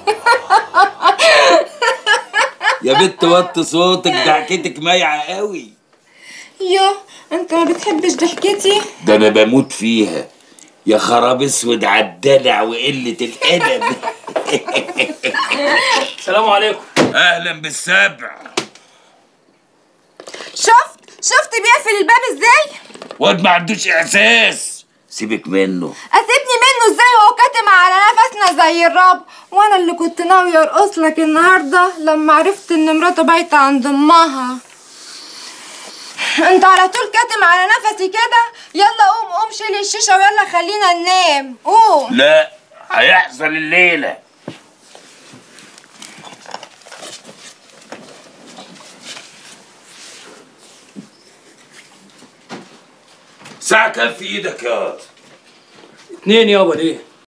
يا بنت وطي صوتك ضحكتك مايعه قوي يا انت ما بتحبش ضحكتي ده انا بموت فيها يا خراب اسود عالدلع وقله الادب السلام عليكم اهلا بالسبع شفت شفت بيقفل الباب ازاي واد ما عندوش احساس سيبك منه اسيبني منه ازاي هو كاتم على نفسنا زي الرب وانا اللي كنت ناوي ارقص لك النهارده لما عرفت ان مراته بايته عند امها انت على طول كاتم على نفسي كده يلا قوم قوم شيل الشيشه ويلا خلينا ننام قوم لا هيحصل الليله ساعة كام في ايدك يا واد اتنين يابا ليه